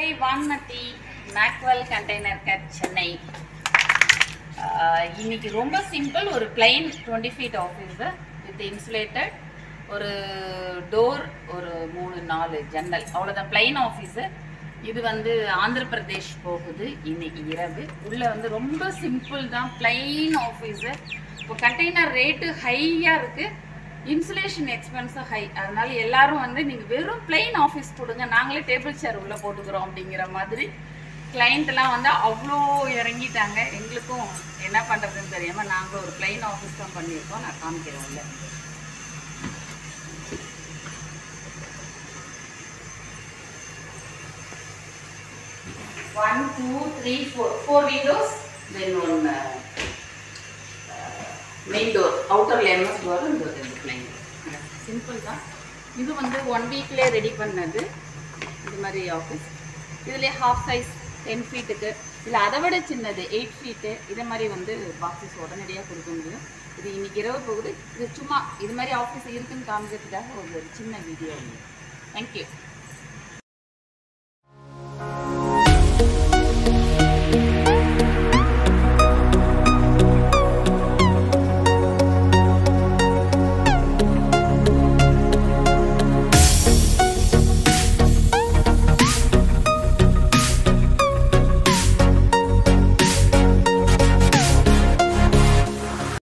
Vanmathi Makewell container cut Chennai ஆஹ் இன்னைக்கு ரொம்ப சிம்பிள் ஒரு plain twenty feet office with insulated ஒரு டோர் ஒரு மூணு நாலு ஜன்னல் அவ்வளோதான் பிளைன் ஆஃபீஸு இது வந்து ஆந்திர பிரதேஷ் போகுது இன்னைக்கு இரவு உள்ளே வந்து ரொம்ப சிம்பிள் தான் பிளைன் ஆஃபீஸு இப்போ கண்டெய்னர் ரேட்டு ஹையாக இருக்குது இன்சுலேஷன் எக்ஸ்பென்ஸும் ஹை அதனால எல்லாரும் வந்து நீங்கள் வெறும் பிளைன் ஆஃபீஸ் கொடுங்க நாங்களே டேபிள் சேர் உள்ளே போட்டுக்கிறோம் அப்படிங்கிற மாதிரி கிளைண்ட்லாம் வந்து அவ்வளோ இறங்கிட்டாங்க எங்களுக்கும் என்ன பண்ணுறதுன்னு தெரியாமல் நாங்களும் ஒரு பிளைன் ஆஃபீஸ் தான் பண்ணியிருக்கோம் நான் காமிக்கிறேன் உள்ள one two three four four windows then one main door அவுட்டரில் எம்எஸ் டோர் இந்த ரெண்டு பிளைன் சிம்பிள் தான் இது வந்து ஒன் வீக்லேயே ரெடி பண்ணது இது மாதிரி ஆஃபீஸ் இதுலேயே ஹாஃப் சைஸ் டென் ஃபீட்டுக்கு இல்லை அதை விட சின்னது எயிட் ஃபீட்டு இதே மாதிரி வந்து பாக்ஸஸ் உடனடியாக கொடுக்க முடியும் இது இன்னைக்கு இரவு போகுது இது சும்மா இது மாதிரி ஆஃபீஸ் இருக்குன்னு காமிக்கிறதுக்காக ஒரு சின்ன வீடியோ தேங்க்யூ